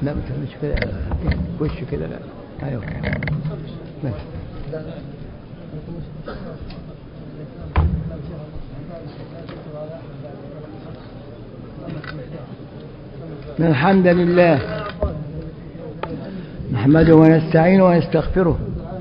لا ما تعملش كده وش كده لا ايوه ماشي إن الحمد لله نحمده ونستعينه ونستغفره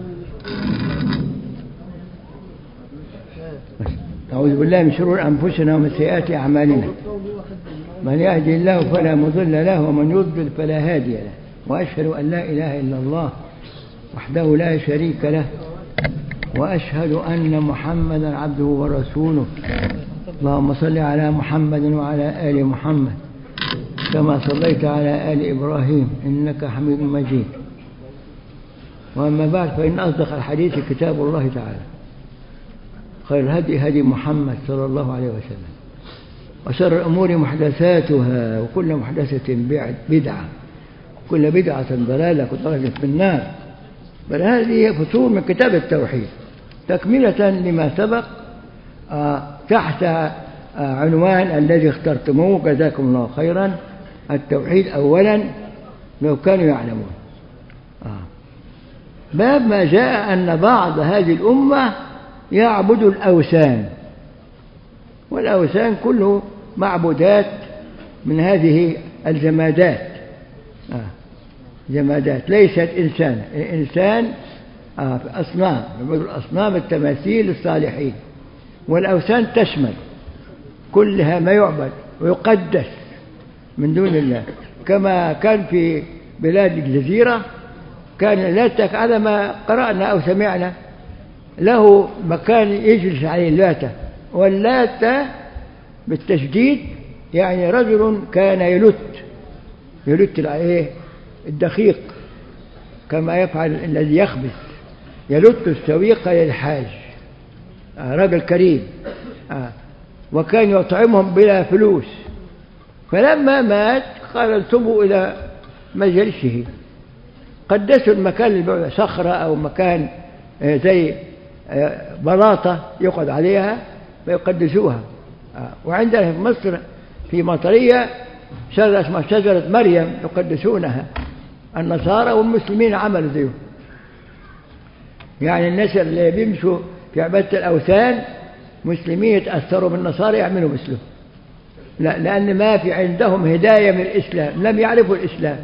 أعوذ بالله من شرور أنفسنا ومن سيئات أعمالنا من يهدي الله فلا مضل له ومن يضلل فلا هادي له وأشهد أن لا إله إلا الله وحده لا شريك له وأشهد أن محمدا عبده ورسوله اللهم صل على محمد وعلى آل محمد كما صليت على آل إبراهيم إنك حميد مجيد وأما بعد فإن أصدق الحديث كتاب الله تعالى خير الهدي هدي محمد صلى الله عليه وسلم وشر الأمور محدثاتها وكل محدثة بدعة كل بدعة ضلالة كل ضلالة في النار بل هذه فصول من كتاب التوحيد تكملة لما سبق تحت عنوان الذي اخترتموه جزاكم الله خيرا التوحيد أولا لو كانوا يعلمون باب ما جاء أن بعض هذه الأمة يعبد الأوثان والأوثان كله معبودات من هذه الجمادات جمادات ليست إنسان الإنسان أصنام الأصنام التماثيل الصالحين والأوثان تشمل كلها ما يعبد ويقدس من دون الله كما كان في بلاد الجزيرة كان لا على ما قرأنا أو سمعنا له مكان يجلس عليه اللاتة واللاتة بالتشديد يعني رجل كان يلت يلت الايه الدقيق كما يفعل الذي يخبث يلت السويق للحاج آه رجل كريم آه وكان يطعمهم بلا فلوس فلما مات قال انتبوا إلى مجلسه قدسوا المكان اللي صخرة أو مكان زي بلاطة يقعد عليها فيقدسوها وعندنا في مصر في مطرية شجرة اسمها شجرة مريم يقدسونها النصارى والمسلمين عملوا زيهم يعني الناس اللي بيمشوا في عبادة الأوثان مسلمين يتأثروا بالنصارى يعملوا مثله لا لأن ما في عندهم هداية من الإسلام لم يعرفوا الإسلام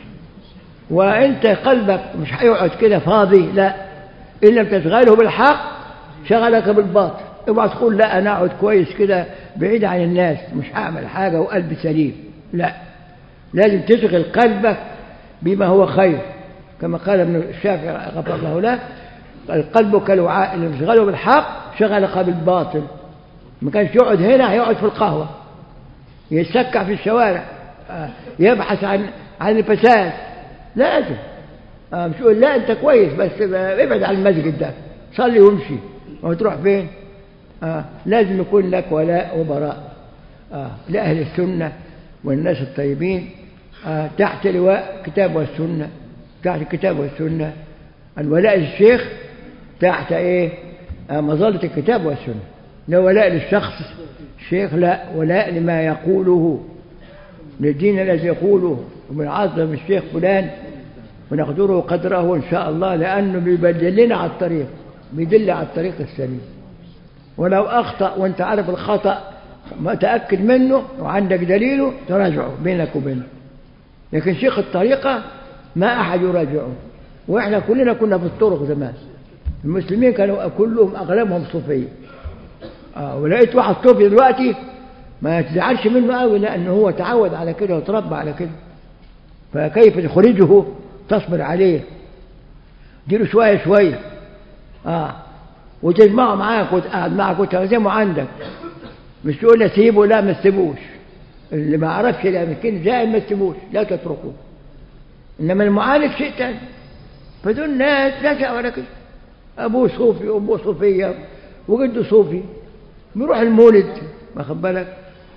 وأنت قلبك مش هيقعد كده فاضي لا إن لم تشغله بالحق شغلك بالباطل اوعى تقول لا أنا أقعد كويس كده بعيد عن الناس مش هعمل حاجة وقلبي سليم لا لازم تشغل قلبك بما هو خير كما قال ابن الشافعي غفر الله له القلب كالوعاء اللي مشغله بالحق شغلك بالباطل ما كانش يقعد هنا هيقعد في القهوة يتسكع في الشوارع يبحث عن عن الفساد لازم مش يقول لا انت كويس بس ابعد عن المسجد ده صلي وامشي وتروح فين آه لازم يكون لك ولاء وبراء آه لأهل السنة والناس الطيبين آه تحت لواء كتاب والسنة تحت الكتاب والسنة الولاء للشيخ تحت ايه آه مظلة الكتاب والسنة لا ولاء للشخص الشيخ لا ولاء لما يقوله للدين الذي يقوله وبنعظم الشيخ فلان ونقدره قدره إن شاء الله لأنه بيبدلنا على الطريق بيدل على الطريق السليم ولو أخطأ وأنت عارف الخطأ متأكد منه وعندك دليله تراجعه بينك وبينه لكن شيخ الطريقة ما أحد يراجعه وإحنا كلنا كنا في الطرق زمان المسلمين كانوا كلهم أغلبهم صوفية آه ولقيت واحد صوفي دلوقتي ما تزعلش منه قوي لأنه هو تعود على كده وتربى على كده فكيف تخرجه تصبر عليه ديله شوية شوية آه وتجمعه معاك وتقعد معك وتعزمه عندك مش تقول له سيبه لا ما تسيبوش اللي ما عرفش الاماكن زي ما تسيبوش لا تتركوه انما المعالج شيء ثاني فدول ناس لا ولا كده ابوه صوفي وامه صوفيه وجده صوفي بيروح المولد واخد بالك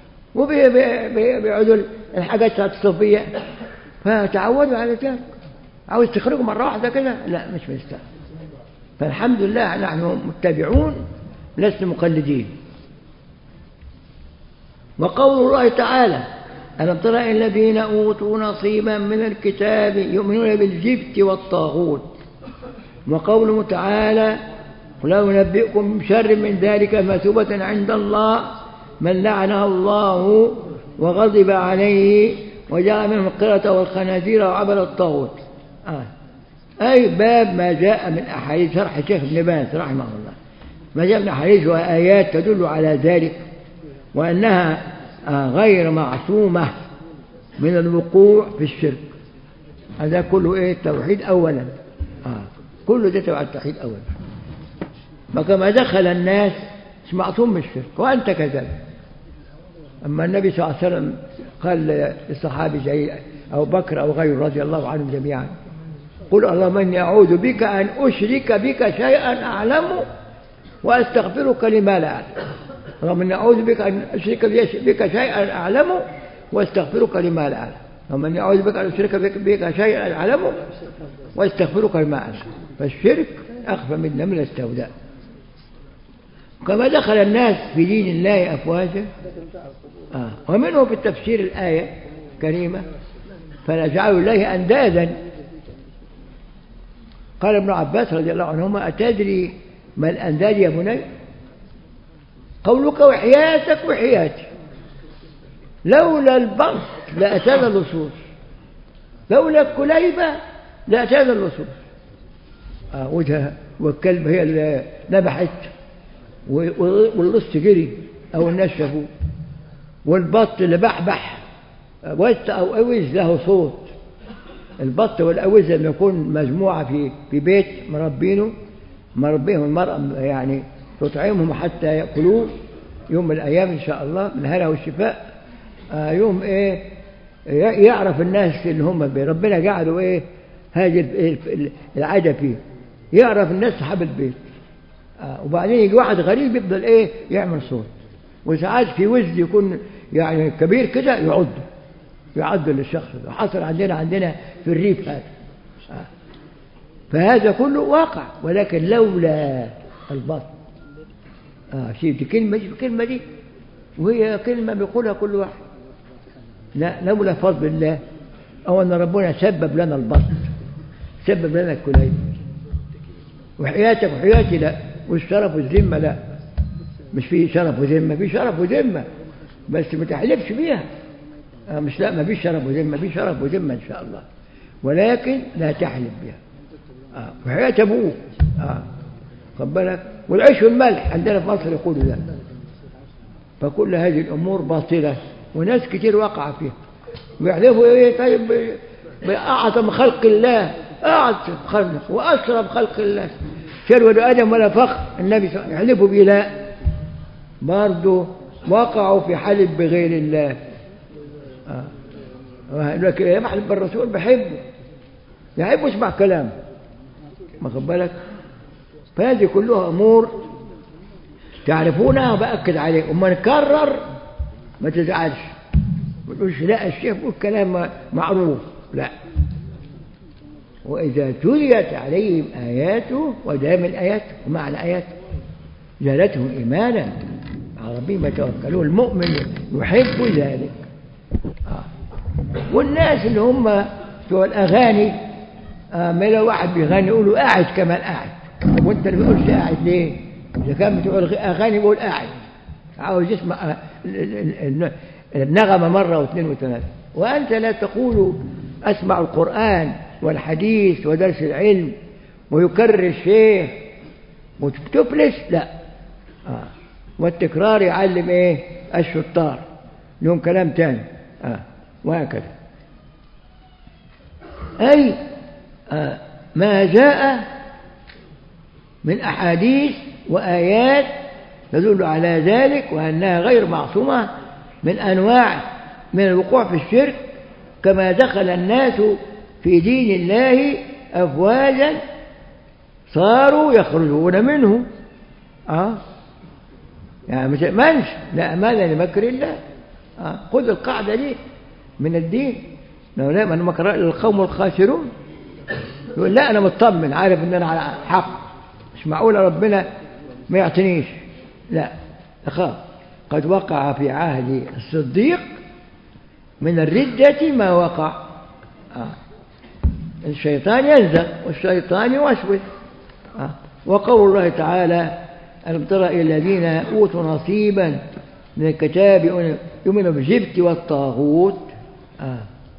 وبيقعدوا الحاجات بتاعت الصوفيه فتعودوا على ذلك عاوز تخرجوا مره واحده كده لا مش مستاهل فالحمد لله نحن متبعون لسنا مقلدين وقول الله تعالى ألم تر إلى الذين أوتوا نصيبا من الكتاب يؤمنون بالجبت والطاغوت وقوله تعالى قل أنبئكم بشر من ذلك مثوبة عند الله من لعنه الله وغضب عليه وجعل منهم القردة والخنازير وعبد الطاغوت آه. أي باب ما جاء من أحاديث شرح الشيخ ابن باز رحمه الله ما جاء من أحاديث وآيات تدل على ذلك وأنها آه غير معصومة من الوقوع في الشرك هذا كله إيه التوحيد أولا آه. كله ده تبع التوحيد أولا فكما دخل الناس مش معصوم من الشرك وأنت كذلك أما النبي صلى الله عليه وسلم قال للصحابي زي أو بكر أو غيره رضي الله عنهم جميعا قل اللهم إني أعوذ بك أن أشرك بك شيئا أعلمه وأستغفرك لما لا أعلم اللهم إني أعوذ بك أن أشرك بك شيئا أعلمه وأستغفرك لما لا أعلم اللهم إني أعوذ بك أن أشرك بك شيئا أعلمه وأستغفرك لما أعلم فالشرك أخفى من نمل السوداء كما دخل الناس في دين الله أفواجا آه. ومنه في التفسير الآية كريمة فنجعل الله أندادا قال ابن عباس رضي الله عنهما أتدري ما الأنداد يا بني قولك وحياتك وحياتي لولا البرص لأتانا اللصوص لولا الكليبة لأتانا اللصوص آه وجهها والكلب هي اللي نبحت واللص جري أو الناس شافوه والبط اللي بحبح وت أو أوز له صوت البط والأوز لما يكون مجموعة في في بيت مربينه مربيهم المرأة يعني تطعمهم حتى يأكلوه يوم من الأيام إن شاء الله من الهنا والشفاء آه يوم إيه يعرف الناس اللي هم بيه ربنا جعلوا إيه هذه العادة فيه يعرف الناس صحاب البيت آه وبعدين يجي واحد غريب يفضل إيه يعمل صوت وساعات في وزن يكون يعني كبير كده يعض يعض للشخص ده حصل عندنا عندنا في الريف هذا آه. فهذا كله واقع ولكن لولا البطن اه شيء دي كلمة دي الكلمة دي وهي كلمة بيقولها كل واحد لا لولا فضل الله أو أن ربنا سبب لنا البطن سبب لنا الكلية وحياتك وحياتي لا والشرف والذمة لا مش في شرف وذمة في شرف وذمة بس ما تحلفش بيها آه مش لا ما فيش شرف وذمة في شرف وذمة إن شاء الله ولكن لا تحلف بها آه وحياة أبوك آه خد بالك والعيش والملح عندنا في مصر يقولوا ذلك فكل هذه الأمور باطلة وناس كتير وقع فيها ويحلفوا إيه طيب بأعظم خلق الله أعظم خلق وأشرف خلق الله شر آدم ولا فخر النبي صلى الله عليه وسلم يحلفوا به لا برضه وقعوا في حلف بغير الله آه. لكن يحلف بالرسول بحبه يحب يسمع كلامه ما خد بالك فهذه كلها امور تعرفونها وباكد عليه وما نكرر ما تزعلش ما تقولش لا الشيخ بيقول كلام معروف لا واذا تليت عليهم اياته ودام الايات ومعنى اياته زادتهم ايمانا على ربهم يتوكلون المؤمن يحب ذلك آه. والناس اللي هم بتوع الاغاني آه ما لو واحد بيغني يقولوا قاعد كمان قاعد وانت اللي بيقولش قاعد ليه اذا كان بتوع الاغاني بيقول قاعد عاوز يسمع النغمه مره واثنين وثلاثه وانت لا تقول اسمع القران والحديث ودرس العلم ويكرر الشيخ وتفلس لا آه. والتكرار يعلم ايه الشطار لهم كلام تاني آه. وهكذا أي آه ما جاء من أحاديث وآيات تدل على ذلك وأنها غير معصومة من أنواع من الوقوع في الشرك كما دخل الناس في دين الله أفواجا صاروا يخرجون منه آه يعني مش منش لا أمان لمكر الله آه خذ القاعدة دي من الدين لو لا من مكر القوم الخاسرون يقول لا أنا مطمن عارف إن أنا على حق مش معقول ربنا ما يعطينيش لا أخاف قد وقع في عهد الصديق من الردة ما وقع آه. الشيطان ينزغ والشيطان يوسوس آه. وقول الله تعالى ألم تر إلى الذين أوتوا نصيبا من الكتاب يؤمنوا بالجبت والطاغوت آه.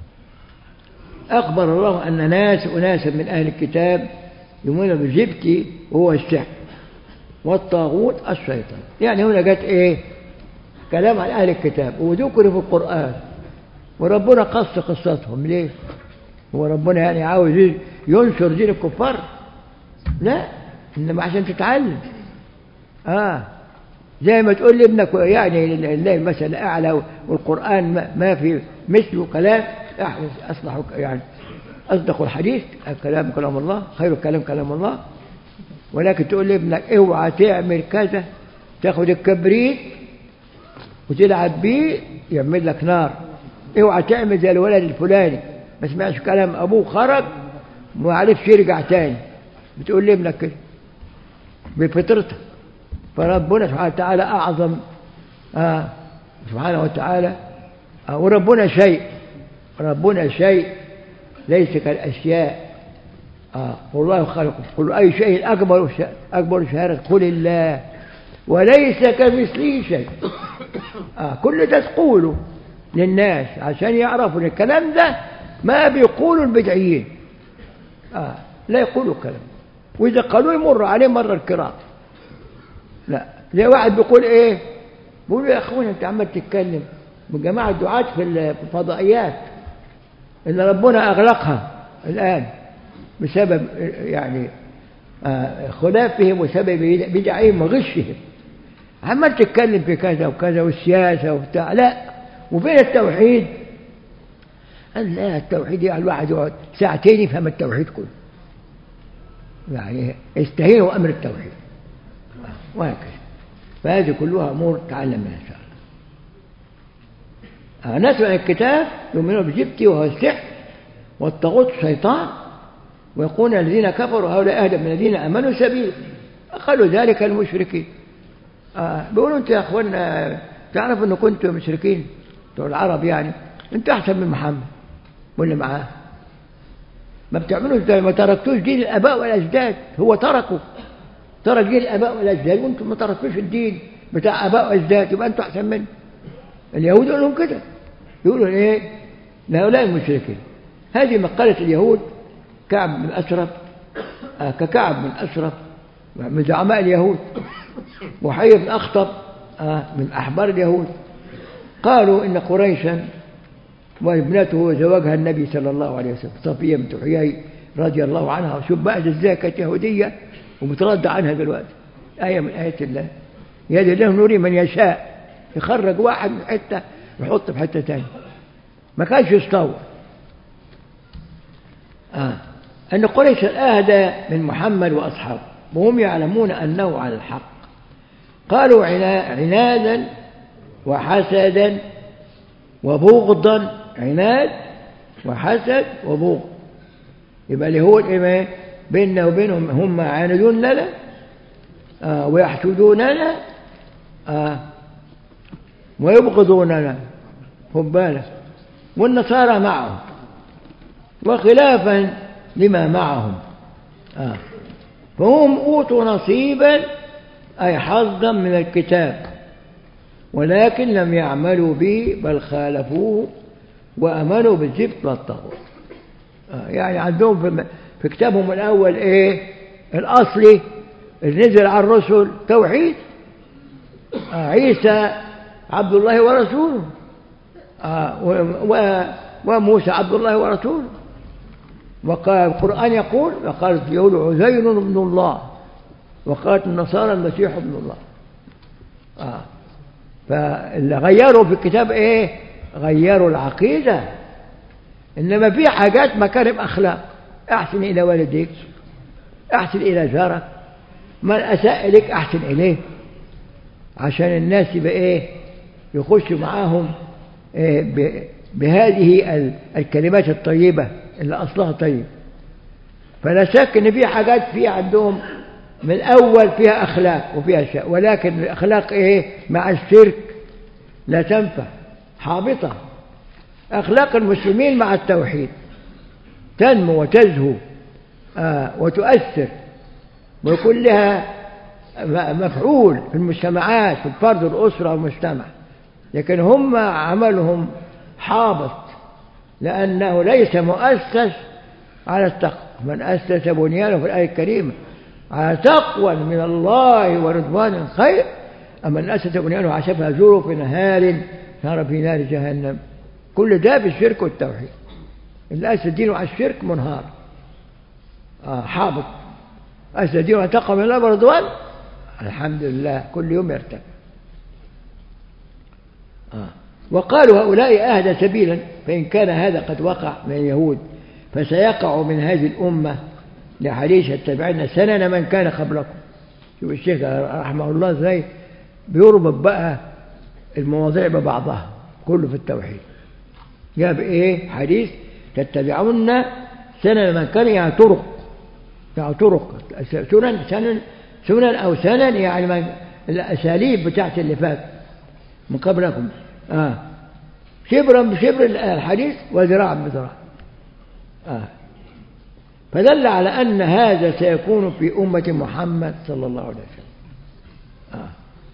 أخبر الله أن ناس أناسا من أهل الكتاب يؤمنون بالجبت وهو السحر والطاغوت الشيطان يعني هنا جت إيه كلام عن أهل الكتاب وذكر في القرآن وربنا قص قصتهم ليه هو ربنا يعني عاوز ينشر دين الكفار لا إنما عشان تتعلم آه زي ما تقول لابنك يعني الله المثل الأعلى والقرآن ما في مثله كلام أصلح يعني أصدق الحديث الكلام كلام الله خير الكلام كلام الله ولكن تقول لابنك اوعى تعمل كذا تاخد الكبريت وتلعب بيه يعمل لك نار اوعى تعمل زي الولد الفلاني ما سمعش كلام ابوه خرج وما عرفش يرجع تاني بتقول لابنك كده بفطرته فربنا سبحانه وتعالى اعظم آه سبحانه وتعالى آه وربنا شيء ربنا شيء ليس كالاشياء آه والله خلق قل اي شيء اكبر اكبر شهاده قل الله وليس كمثله شيء آه كل ده تقوله للناس عشان يعرفوا ان الكلام ده ما بيقولوا البدعيين آه لا يقولوا الكلام واذا قالوا يمر عليه مر الكرام لا زي واحد بيقول ايه بيقول يا اخوان انت عمال تتكلم من جماعه الدعاة في الفضائيات ان ربنا اغلقها الان بسبب يعني آه خلافهم وسبب بدعهم وغشهم عمال تتكلم في كذا وكذا والسياسه وبتاع لا وبين التوحيد قال لا التوحيد يعني الواحد يقعد ساعتين يفهم التوحيد كله يعني يستهينوا امر التوحيد وهكذا فهذه كلها امور تعلم منها ان شاء الله نسمع الكتاب يؤمنون بجبت وهو السحر والطاغوت الشيطان ويقول الذين كفروا هؤلاء اهدى من الذين امنوا سبيل قالوا ذلك المشركين آه بيقولوا انت يا اخوانا تعرف ان كنتم مشركين بتوع العرب يعني انت احسن من محمد واللي معاه ما بتعملوش زي ما تركتوش دين الاباء والاجداد هو تركوا ترك دين الاباء والاجداد وانتم ما تركتوش الدين بتاع اباء واجداد يبقى انتم احسن منه اليهود يقولوا لهم كده يقولوا ايه لهؤلاء المشركين هذه مقالة اليهود كعب بن أشرف آه ككعب بن أشرف من زعماء اليهود وحي بن أخطب آه من أحبار اليهود قالوا إن قريشا وابنته زوجها النبي صلى الله عليه وسلم صفية بنت حيي رضي الله عنها شوف بقى ازاي كانت يهودية ومتردى عنها دلوقتي آية من آيات الله يد الله نوري من يشاء يخرج واحد من حتة يحطه في حتة تانية ما كانش يستوى آه. أن قريش أهدى من محمد وأصحابه وهم يعلمون أنه على الحق قالوا عنادا وحسدا وبغضا عناد وحسد وبغض يبقى اليهود إيه بيننا وبينهم هم عاندون لنا آه ويحسدوننا آه ويبغضوننا خد بالك والنصارى معهم وخلافا لما معهم آه. فهم أوتوا نصيبا أي حظا من الكتاب ولكن لم يعملوا به بل خالفوه وأمنوا بالجبت والطاغوت آه. يعني عندهم في كتابهم الأول إيه الأصلي اللي نزل على الرسل توحيد آه. عيسى عبد الله ورسوله آه. و وموسى عبد الله ورسوله وقال القرآن يقول وقالت اليهود عزير ابن الله وقالت النصارى المسيح ابن الله آه. فاللي غيروا في الكتاب ايه غيروا العقيدة إنما في حاجات مكارم أخلاق أحسن إلى والديك أحسن إلى جارك من أساء إليك أحسن إليه عشان الناس يبقى إيه يخشوا معاهم إيه بهذه الكلمات الطيبة اللي أصلها طيب فلا شك إن في حاجات في عندهم من الأول فيها أخلاق وفيها شيء ولكن الأخلاق إيه مع الشرك لا تنفع حابطة أخلاق المسلمين مع التوحيد تنمو وتزهو آه وتؤثر ويكون لها مفعول في المجتمعات في الفرد والأسرة والمجتمع لكن هم عملهم حابط لأنه ليس مؤسس على التقوى من أسس بنيانه في الآية الكريمة على تقوى من الله ورضوان خير أما من أسس بنيانه على شفا جرف نهار نار في نار جهنم كل ده بالشرك والتوحيد اللي أسس دينه على الشرك منهار آه حابط أسس دينه على تقوى من الله ورضوان الحمد لله كل يوم يرتفع آه. وقالوا هؤلاء أهدى سبيلا فإن كان هذا قد وقع من اليهود فسيقع من هذه الأمة لحديث اتبعنا سنن من كان قبلكم شوف الشيخ رحمه الله ازاي بيربط بقى المواضيع ببعضها كله في التوحيد جاب ايه حديث تتبعون سنن من كان يعني طرق يعني طرق سنن سنن سنن او سنن يعني من الاساليب بتاعت اللي فات من قبلكم اه شبرا بشبر الحديث وذراعا بذراع آه. فدل على أن هذا سيكون في أمة محمد صلى الله عليه وسلم آه.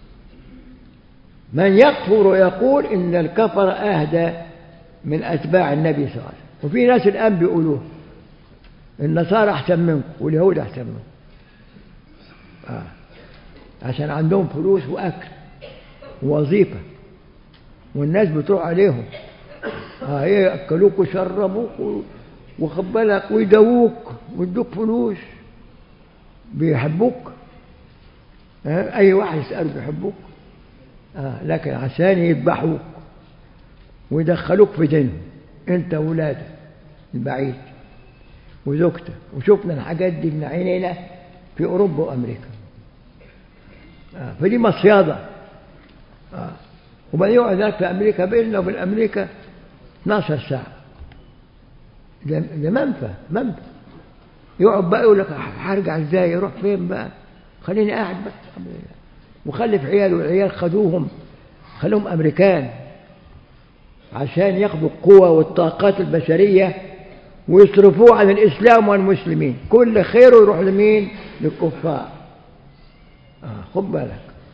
من يكفر ويقول إن الكفر أهدى من أتباع النبي صلى الله عليه وسلم وفي ناس الآن بيقولوه النصارى أحسن منكم واليهود أحسن منكم آه. عشان عندهم فلوس وأكل ووظيفة والناس بتروح عليهم آه يأكلوك ويشربوك وخد بالك ويدووك ويدوك فلوس بيحبوك آه أي واحد يسأله بيحبوك آه لكن عشان يذبحوك ويدخلوك في دينهم أنت وولادك البعيد وزوجتك وشفنا الحاجات دي من عينينا في أوروبا وأمريكا آه فدي مصيادة آه وبعدين يقعد هناك في أمريكا بيننا وبين أمريكا 12 ساعة ده منفى منفى يقعد بقى يقول لك هرجع ازاي يروح فين بقى خليني قاعد بس وخلف عيال والعيال خدوهم خلوهم امريكان عشان ياخدوا القوة والطاقات البشرية ويصرفوه عن الإسلام والمسلمين كل خيره يروح لمين للكفار آه خد بالك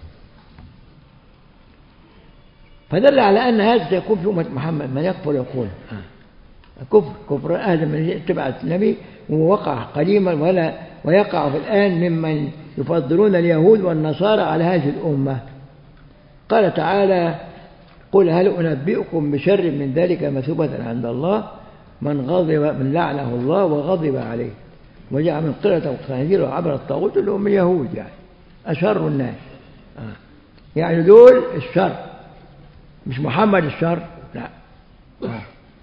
فدل على أن هذا سيكون في أمة محمد من يكفر يقول آه. كفر كفر أهل من اتبع النبي ووقع قديما ولا ويقع في الآن ممن يفضلون اليهود والنصارى على هذه الأمة قال تعالى قل هل أنبئكم بشر من ذلك مثوبة عند الله من غضب من لعنه الله وغضب عليه وجاء من قلة الخنازير وعبر الطاغوت اللي هم اليهود يعني أشر الناس آه. يعني دول الشر مش محمد الشر لا آه.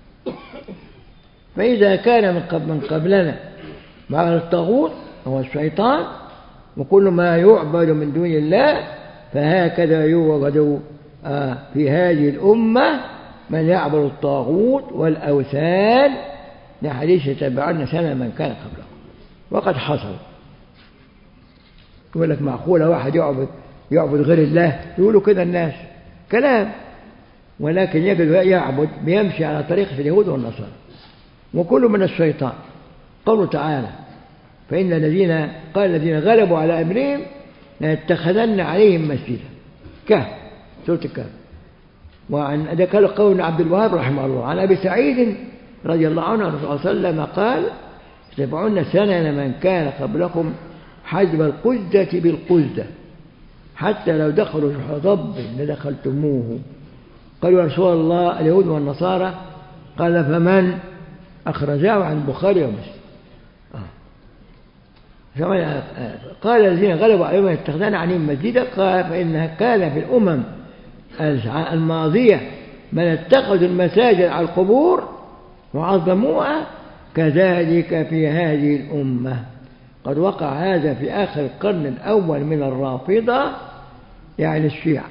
فإذا كان من قبل من قبلنا مع الطاغوت هو الشيطان وكل ما يعبد من دون الله فهكذا يوجد في هذه الأمة من يعبد الطاغوت والأوثان لحديث يتبعن سنة من كان قبله وقد حصل يقول لك معقولة واحد يعبد يعبد غير الله يقولوا كده الناس كلام ولكن يجد يعبد بيمشي على طريقة اليهود والنصارى وكل من الشيطان قوله تعالى فإن الذين قال الذين غلبوا على أمرهم ليتخذن عليهم مسجدا كهف سورة الكهف وعن ذكر قول عبد الوهاب رحمه الله عن أبي سعيد رضي الله عنه الرسول صلى الله عليه وسلم قال تتبعون سنن من كان قبلكم حجب القزة بالقزة حتى لو دخلوا شح ضب لدخلتموه قالوا يا رسول الله اليهود والنصارى قال فمن أخرجاه عن البخاري ومسلم آه. قال الذين غلبوا عليهم يتخذون عنهم مسجدا قال فإنها كان في الأمم الماضية من اتخذوا المساجد على القبور وعظموها كذلك في هذه الأمة قد وقع هذا في آخر القرن الأول من الرافضة يعني الشيعة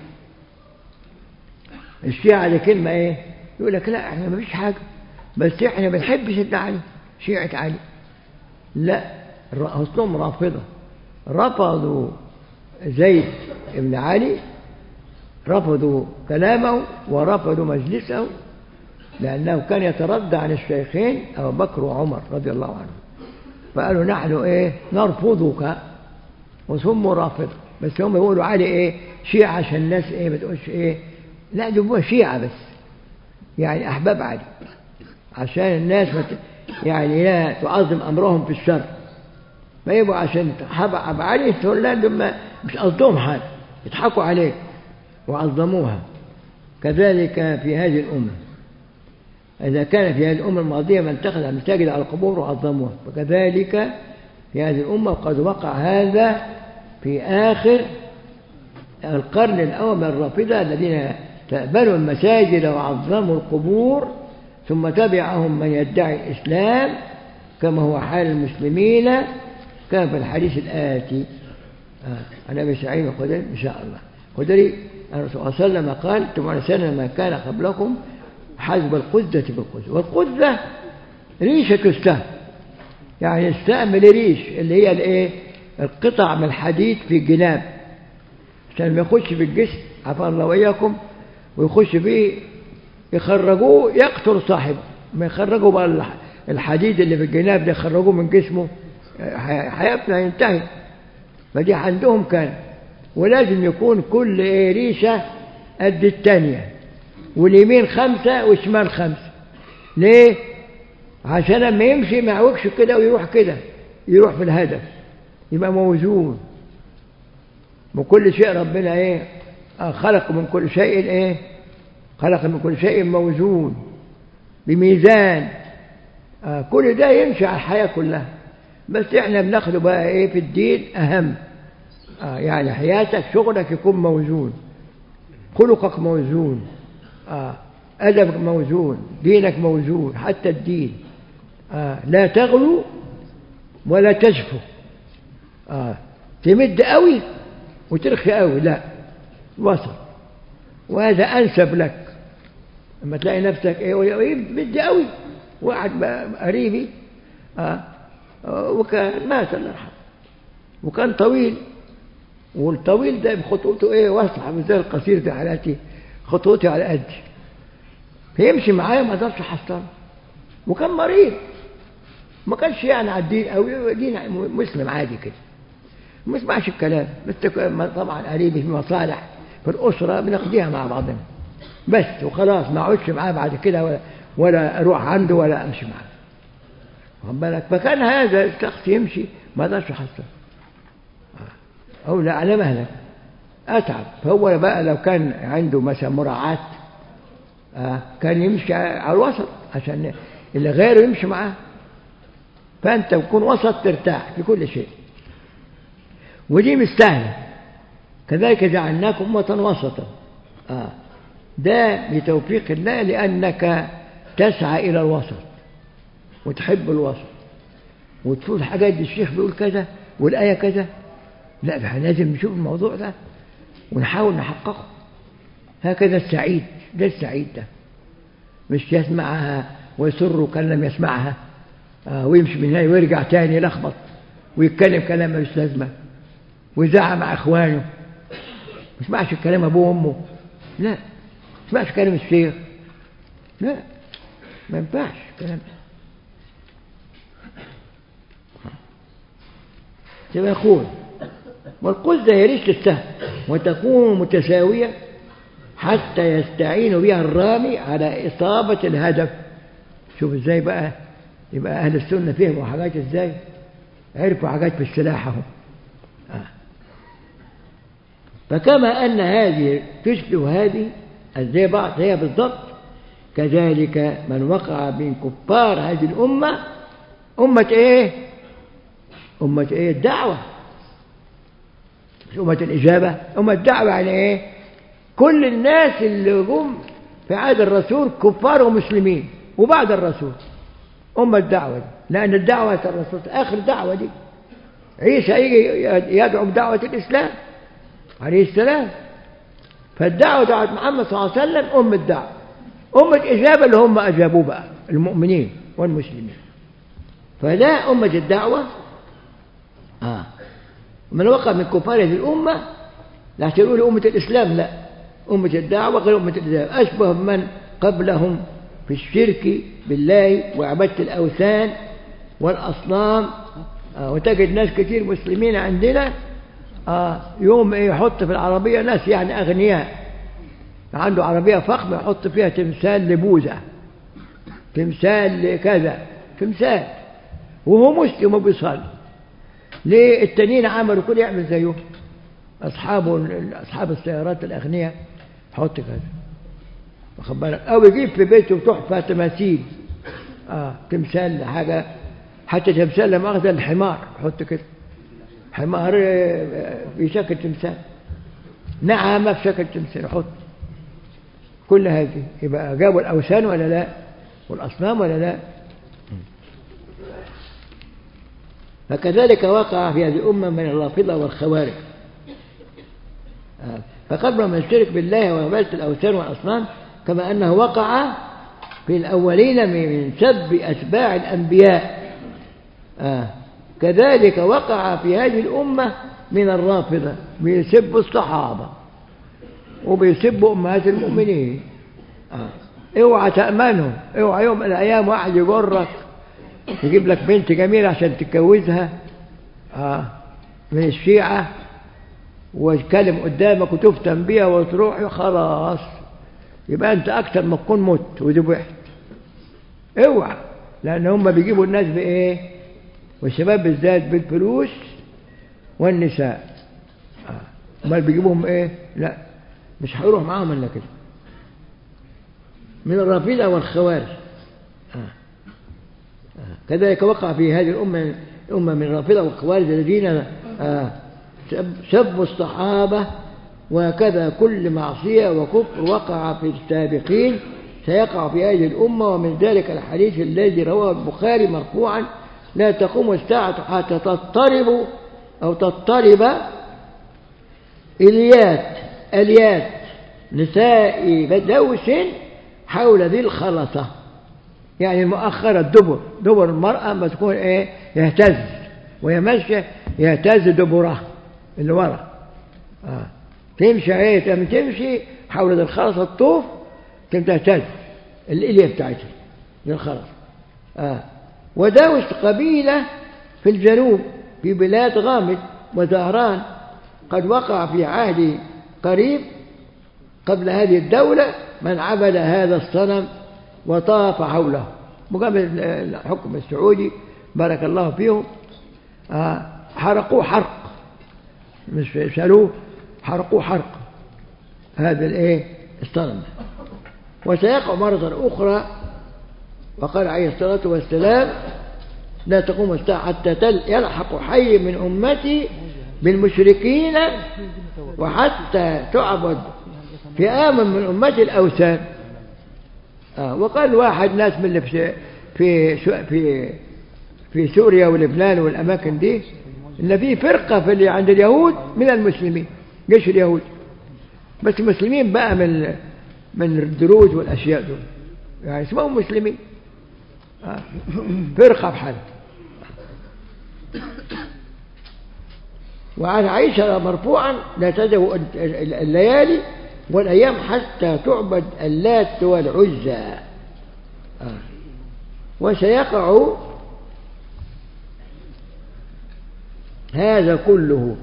الشيعة دي كلمة إيه؟ يقول لك لا احنا ما فيش حاجة بس احنا ما بنحبش سيدنا علي شيعة علي لا أصلهم رافضة رفضوا زيد بن علي رفضوا كلامه ورفضوا مجلسه لأنه كان يتردى عن الشيخين أبو بكر وعمر رضي الله عنهم فقالوا نحن إيه نرفضك وسموا رافضة بس هم يقولوا علي إيه شيعة عشان الناس إيه ما تقولش إيه لا دول شيعة بس يعني أحباب علي عشان الناس ما يعني لا تعظم أمرهم في الشر ما يبقوا عشان تحب علي تقول لا دول مش قصدهم حاجة يضحكوا عليك وعظموها كذلك في هذه الأمة إذا كان في هذه الأمة الماضية من اتخذ المساجد على القبور وعظموها وكذلك في هذه الأمة وقد وقع هذا في آخر القرن الأول من الرافضة الذين تأبلوا المساجد وعظموا القبور ثم تبعهم من يدعي الإسلام كما هو حال المسلمين كما في الحديث الآتي عن أبي سعيد الخدري إن شاء الله خدري الرسول صلى الله عليه وسلم قال تمارسون ما كان قبلكم حجب القزة بالقزة والقزة ريشة السهم يعني السهم ريش اللي هي الايه القطع من الحديد في الجناب عشان ما يخش في الجسم عفا الله وإياكم ويخش فيه يخرجوه يقتل صاحبه ما يخرجوا بقى الحديد اللي في الجناب ده يخرجوه من جسمه حياتنا ينتهي فدي عندهم كان ولازم يكون كل ايه ريشة قد التانية واليمين خمسة والشمال خمسة ليه؟ عشان لما يمشي ما يعوجش كده ويروح كده يروح في الهدف يبقى موزون وكل شيء ربنا ايه خلق من كل شيء ايه خلق من كل شيء موزون بميزان آه كل ده يمشي على الحياة كلها بس احنا بناخده بقى ايه في الدين اهم آه يعني حياتك شغلك يكون موزون خلقك موزون آه أدبك موزون دينك موزون حتى الدين آه لا تغلو ولا تجفو آه تمد قوي وترخي قوي لا وسط وهذا أنسب لك لما تلاقي نفسك ايه مد قوي واحد قريبي آه وكان مات الله يرحمه وكان طويل والطويل ده بخطوته ايه واسعه مش زي القصير ده حالاتي خطوتي على قدي فيمشي معايا ما اقدرش احصله وكان مريض ما كانش يعني على الدين او دين مسلم عادي كده ما يسمعش الكلام بس طبعا قريبي في مصالح في الاسره بنقضيها مع بعضنا بس وخلاص ما اقعدش معاه بعد كده ولا, ولا اروح عنده ولا امشي معاه واخد بالك فكان هذا الشخص يمشي ما اقدرش احصله أو لا على مهلك أتعب فهو بقى لو كان عنده مثلا مراعاة آه كان يمشي على الوسط عشان اللي غيره يمشي معاه فأنت تكون وسط ترتاح في كل شيء ودي مش سهلة كذلك جعلناكم أمة وسطا آه ده بتوفيق الله لأنك تسعى إلى الوسط وتحب الوسط وتشوف الحاجات دي الشيخ بيقول كذا والآية كذا لا ده لازم نشوف الموضوع ده ونحاول نحققه هكذا السعيد ده السعيد ده مش يسمعها ويسر كان لم يسمعها آه ويمشي من هنا ويرجع تاني يلخبط ويتكلم كلام ملوش لازمه ويزعق مع اخوانه ما يسمعش كلام ابوه وامه لا ما يسمعش كلام الشيخ لا ما ينفعش الكلام ده تبقى يقول والقزة هي ريش السهم وتكون متساوية حتى يستعين بها الرامي على إصابة الهدف شوف ازاي بقى يبقى أهل السنة فهموا حاجات ازاي عرفوا حاجات في السلاح اهو آه. فكما أن هذه تشبه هذه زي بعض هي بالضبط كذلك من وقع من كفار هذه الأمة أمة إيه؟ أمة إيه؟ الدعوة مش أمة الإجابة أمة الدعوة يعني إيه؟ كل الناس اللي جم في عهد الرسول كفار ومسلمين وبعد الرسول أمة الدعوة دي لأن الدعوة الرسول آخر دعوة دي عيسى يجي يدعو بدعوة الإسلام عليه السلام فالدعوة دعوة محمد صلى الله عليه وسلم أم الدعوة أمة إجابة اللي هم أجابوه بقى المؤمنين والمسلمين فده أمة الدعوة آه من وقع من كفار هذه الأمة لا تقول أمة الإسلام لا أمة الدعوة غير أمة الإسلام أشبه من قبلهم في الشرك بالله وعبادة الأوثان والأصنام آه وتجد ناس كتير مسلمين عندنا آه يوم إيه يحط في العربية ناس يعني أغنياء عنده عربية فخمة يحط فيها تمثال لبوذا تمثال لكذا تمثال وهو مسلم وبيصلي ليه التانيين عملوا كل يعمل زيه أصحابه أصحاب السيارات الأغنياء حط كذا واخد بالك أو يجيب في بيته تحفة تماثيل آه تمثال حاجة حتى تمثال لما أخذ الحمار حط كده حمار في شكل تمثال نعامة في شكل تمثال حط كل هذه يبقى جابوا الأوثان ولا لا والأصنام ولا لا فكذلك وقع في هذه الأمة من الرافضة والخوارج فقبل من الشرك بالله وعبادة الأوثان والأصنام كما أنه وقع في الأولين من سب أتباع الأنبياء آه. كذلك وقع في هذه الأمة من الرافضة بيسبوا الصحابة وبيسبوا أمهات المؤمنين آه. اوعى تأمنه اوعى يوم من الأيام واحد يجرك يجيب لك بنت جميلة عشان تتجوزها آه. من الشيعة ويتكلم قدامك وتفتن بيها وتروح خلاص يبقى انت اكتر ما تكون مت وذبحت اوعى لان هم بيجيبوا الناس بايه والشباب بالذات بالفلوس والنساء امال آه. بيجيبوهم ايه لا مش هيروح معاهم الا كده من الرافضه والخوارج آه. آه. كذلك وقع في هذه الامه الامه من الرافضه والخوارج الذين سبوا الصحابه وهكذا كل معصية وكفر وقع في السابقين سيقع في هذه الأمة ومن ذلك الحديث الذي رواه البخاري مرفوعا لا تقوم الساعة حتى تضطرب أو تضطرب إليات أليات نساء بدوس حول ذي الخلطة يعني المؤخرة الدبر دبر المرأة ما تكون إيه يهتز وهي ماشية يهتز دبره اللي ورا آه. تمشي ايه لما تمشي حول الخرص الطوف تهتز الإلية بتاعتها للخرص آه. وداوس قبيلة في الجنوب في بلاد غامد وزهران قد وقع في عهد قريب قبل هذه الدولة من عبد هذا الصنم وطاف حوله مقابل الحكم السعودي بارك الله فيهم آه حرقوه حرق مش شالوه حرقوه حرق هذا الايه الصنم وسيقع مرة أخرى وقال عليه الصلاة والسلام لا تقوم الساعة حتى تل يلحق حي من أمتي بالمشركين وحتى تعبد فئام من أمتي الأوثان آه وقال واحد ناس من اللي في في في في سوريا ولبنان والأماكن دي إن في فرقة في اللي عند اليهود من المسلمين جيش اليهود بس المسلمين بقى من من الدروز والأشياء دول يعني اسمهم مسلمين فرقة بحال وعن عائشة مرفوعا لا تذهب الليالي والأيام حتى تعبد اللات والعزى وسيقع هذا كله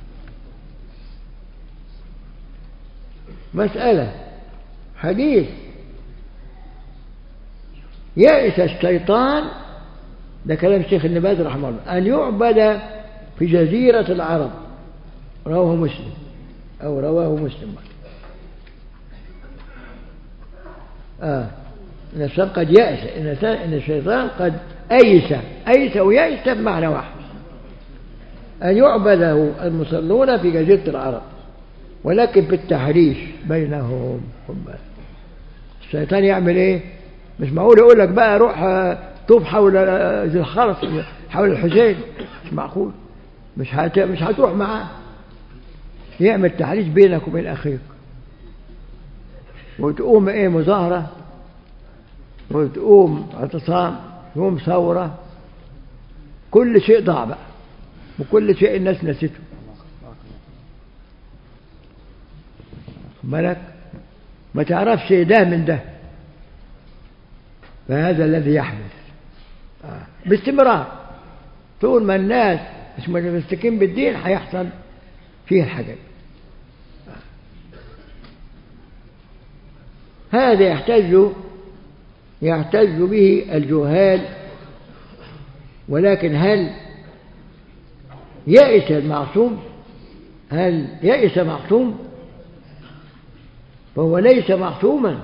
مسألة حديث يأس الشيطان ده كلام الشيخ ابن باز رحمه الله أن يعبد في جزيرة العرب رواه مسلم أو رواه مسلم آه إن الشيطان قد يأس إن الشيطان قد أيس أيس ويأس بمعنى واحد أن يعبده المصلون في جزيرة العرب ولكن بالتحريش بينهم الشيطان يعمل ايه مش معقول يقول لك بقى روح طوف حول ذي الخرس حول الحسين مش معقول مش هت... مش هتروح معاه يعمل تحريش بينك وبين اخيك وتقوم ايه مظاهره وتقوم اعتصام تقوم ثوره كل شيء ضاع بقى وكل شيء الناس نسيته بالك ما تعرفش ده من ده فهذا الذي يحدث آه. باستمرار طول ما الناس مش متمسكين بالدين هيحصل فيه الحاجات هذا يحتج يحتج به الجهال ولكن هل يئس المعصوم هل يئس معصوم فهو ليس معصوما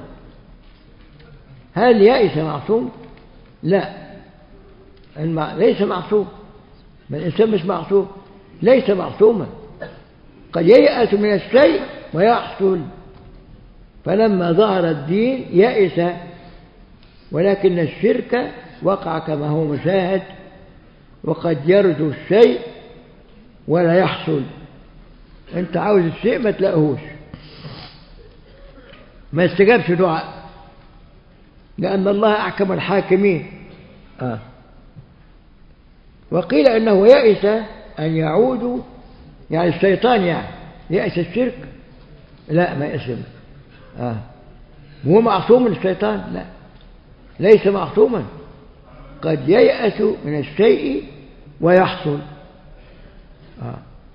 هل يئس معصوم لا المع... ليس معصوم ما الإنسان مش معصوم ليس معصوما قد ييأس من الشيء ويحصل فلما ظهر الدين يئس ولكن الشرك وقع كما هو مشاهد وقد يرجو الشيء ولا يحصل انت عاوز الشيء ما تلاقيهوش ما يستجابش دعاء لأن الله أحكم الحاكمين آه. وقيل أنه يئس أن يعودوا يعني الشيطان يعني يئس الشرك لا ما يئس آه. هو معصوم من الشيطان لا ليس معصوما قد ييأس من الشيء ويحصل آه.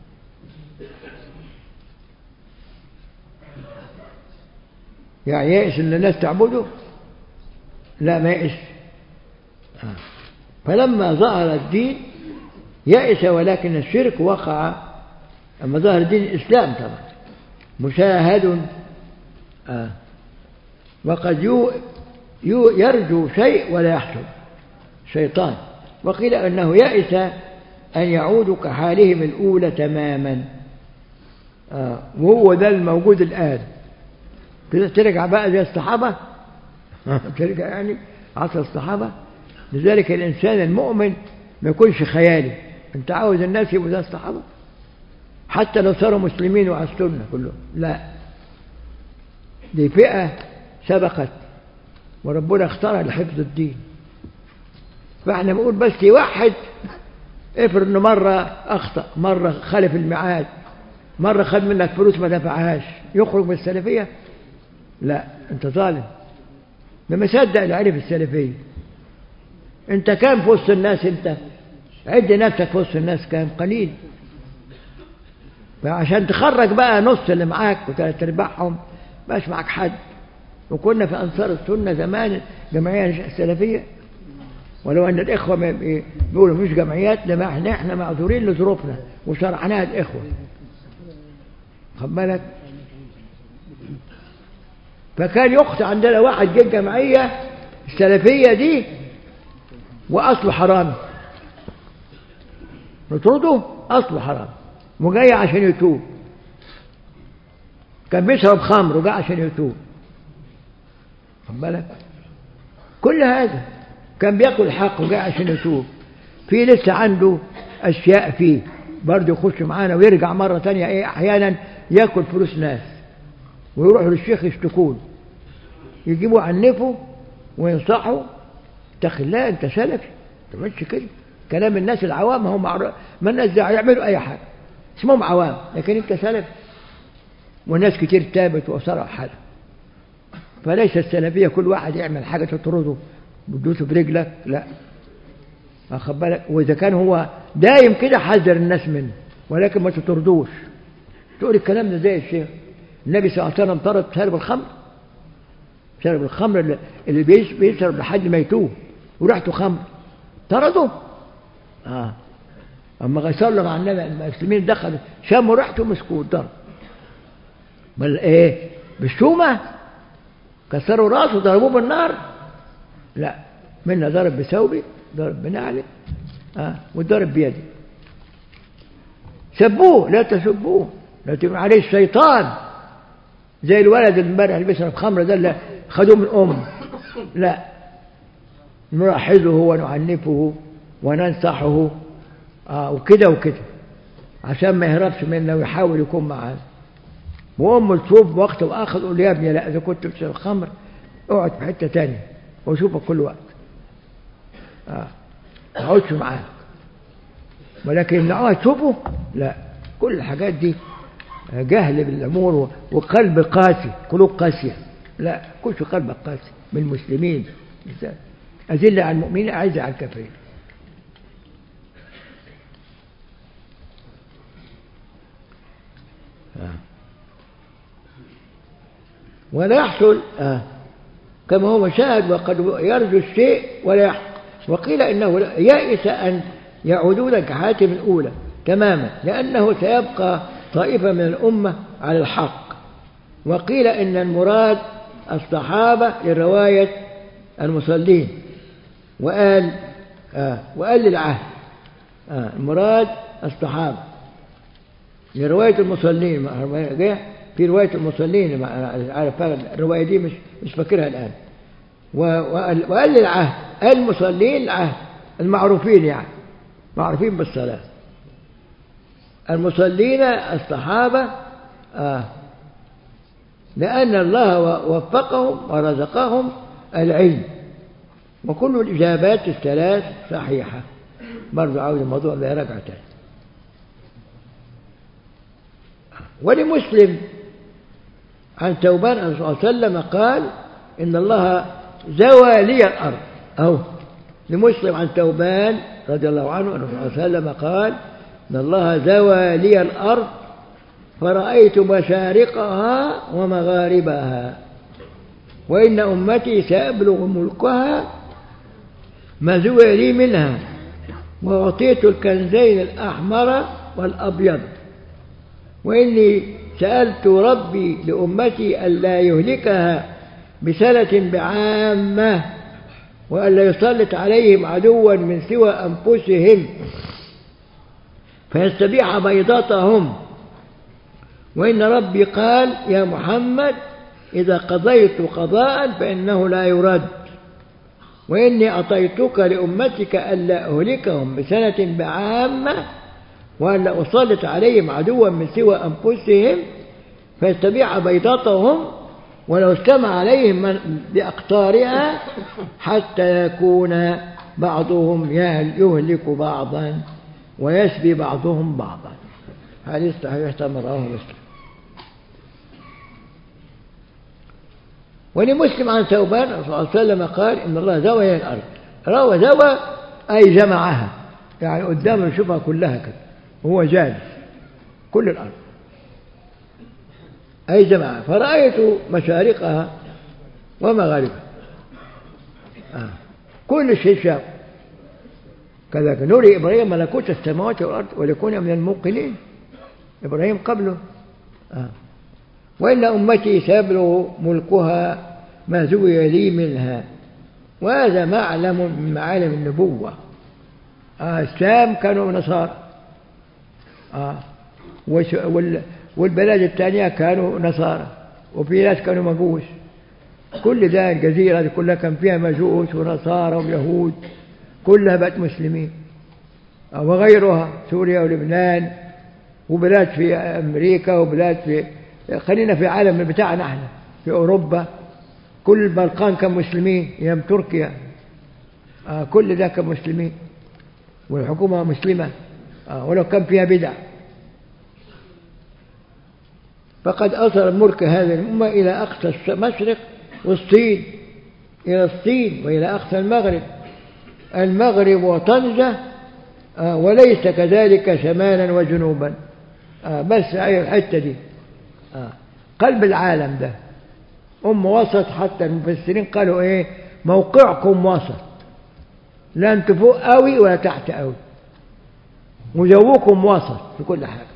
يعني يئس ان الناس تعبده لا ما يئس آه. فلما ظهر الدين يئس ولكن الشرك وقع أما ظهر الدين الإسلام طبعا مشاهد آه. وقد يو يو يرجو شيء ولا يحصل شيطان وقيل أنه يئس أن يعودوا كحالهم الأولى تماما آه. وهو ده الموجود الآن ترجع بقى زي الصحابة ترجع يعني عصر الصحابة لذلك الإنسان المؤمن ما يكونش خيالي أنت عاوز الناس يبقوا زي الصحابة حتى لو صاروا مسلمين وعلى السنة كلهم لا دي فئة سبقت وربنا اختارها لحفظ الدين فاحنا بنقول بس يوحد افرض انه مرة اخطأ مرة خالف الميعاد مرة خد منك فلوس ما دفعهاش يخرج من السلفية لا انت ظالم ده ما صدق اللي عرف السلفية انت كام في وسط الناس انت عد نفسك في وسط الناس كام قليل فعشان تخرج بقى نص اللي معاك وثلاث ارباعهم مش معاك حد وكنا في انصار السنه زمان جمعيه سلفيه ولو ان الاخوه بيقولوا مش جمعيات لما احنا احنا معذورين لظروفنا وشرعناها الاخوه خد بالك فكان يخطئ عندنا واحد جه الجمعيه السلفيه دي واصله حرام نطرده اصله حرام وجاي عشان يتوب كان بيشرب خمر وجاي عشان يتوب خد بالك كل هذا كان بياكل حق وجاي عشان يتوب في لسه عنده اشياء فيه برضه يخش معانا ويرجع مره تانية ايه احيانا ياكل فلوس ناس ويروحوا للشيخ يشتكون يجيبوا عنفه وينصحوا اتق الله انت سلفي ما تعملش كده كلام الناس العوام هم معروف ما الناس دي هيعملوا اي حاجه اسمهم عوام لكن انت سلف وناس كتير تابت وصاروا حالة فليس السلفية كل واحد يعمل حاجة تطرده بتدوسه برجلك لا واخد بالك واذا كان هو دايم كده حذر الناس منه ولكن ما تطردوش تقول الكلام ده زي الشيخ النبي صلى الله عليه وسلم طرد شارب الخمر شارب الخمر اللي, اللي بيشرب لحد ما يتوب وريحته خمر طرده اه اما غسل مع النبي المسلمين دخلوا شموا ريحته مسكوه ضرب بل ايه بالشومه كسروا راسه ضربوه بالنار لا منا ضرب بثوبي ضرب بنعله آه وضرب بيدي سبوه لا تسبوه لا تقول عليه الشيطان زي الولد امبارح اللي بيشرب خمره ده اللي خدوه من امه لا نلاحظه ونعنفه وننصحه آه وكده وكده عشان ما يهربش منا ويحاول يكون معانا وامه تشوف وقت واخر تقول يا ابني لا اذا كنت بتشرب خمر اقعد في حته تانية واشوفك كل وقت اه ما اقعدش معاك ولكن يمنعوها تشوفه لا كل الحاجات دي جهل بالامور وقلب قاسي قلوب قاسيه لا كلش قلبك قاسي من المسلمين أذلة على المؤمنين أعزة على الكافرين آه. ولا يحصل آه. كما هو مشاهد وقد يرجو الشيء ولا يحصل وقيل إنه يائس أن يعودون كحاتم الأولى تماما لأنه سيبقى طائفة من الأمة على الحق وقيل إن المراد الصحابة لرواية المصلين وقال آه وقال للعهد آه المراد الصحابة لرواية المصلين في رواية المصلين عارف الرواية دي مش مش فاكرها الآن وقال للعهد المصلين العهد المعروفين يعني معروفين بالصلاة المصلين الصحابة آه لأن الله وفقهم ورزقهم العلم وكل الإجابات الثلاث صحيحة برضو عاوز الموضوع ده رجع تاني ولمسلم عن توبان صلى الله عليه وسلم قال إن الله زوى لي الأرض أو لمسلم عن توبان رضي الله عنه أنه صلى الله عليه وسلم قال إن الله زوى لي الأرض فرأيت مشارقها ومغاربها وإن أمتي سأبلغ ملكها ما زوي لي منها وأعطيت الكنزين الأحمر والأبيض وإني سألت ربي لأمتي ألا يهلكها بسنة بعامة وألا يسلط عليهم عدوا من سوى أنفسهم فيستبيح بيضتهم وإن ربي قال يا محمد إذا قضيت قضاء فإنه لا يرد وإني أعطيتك لأمتك ألا أهلكهم بسنة بعامة وألا أسلط عليهم عدوا من سوى أنفسهم فيستبيع بيضتهم ولو اجتمع عليهم من بأقطارها حتى يكون بعضهم يهلك بعضا ويسبي بعضهم بعضا حديث صحيح رواه مسلم ولمسلم عن ثوبان صلى الله عليه وسلم قال إن الله زوى الأرض روى زوى أي جمعها يعني قدام نشوفها كلها كده وهو جالس كل الأرض أي جمعها فرأيت مشارقها ومغاربها آه. كل شيء شاف كذلك نري إبراهيم ملكوت السماوات والأرض وليكون من الموقنين إبراهيم قبله آه. وإن أمتي سيبلغ ملكها ما زوي لي منها وهذا معلم من معالم النبوة آه الشام كانوا نصارى آه والبلاد الثانية كانوا نصارى وفي ناس كانوا مجوس كل ده الجزيرة دي كلها كان فيها مجوس ونصارى ويهود كلها بقت مسلمين وغيرها سوريا ولبنان وبلاد في أمريكا وبلاد في خلينا في عالم بتاعنا احنا في أوروبا كل البلقان كان مسلمين ايام تركيا آه كل ده كان مسلمين والحكومة مسلمة آه ولو كان فيها بدع فقد أصل ملك هذه الأمة إلى أقصى المشرق والصين إلى الصين وإلى أقصى المغرب المغرب وطنجة آه وليس كذلك شمالا وجنوبا آه بس أي الحتة دي آه قلب العالم ده أم وسط حتى المفسرين قالوا إيه موقعكم وسط لا أنت فوق قوي ولا تحت قوي وجوكم وسط في كل حاجة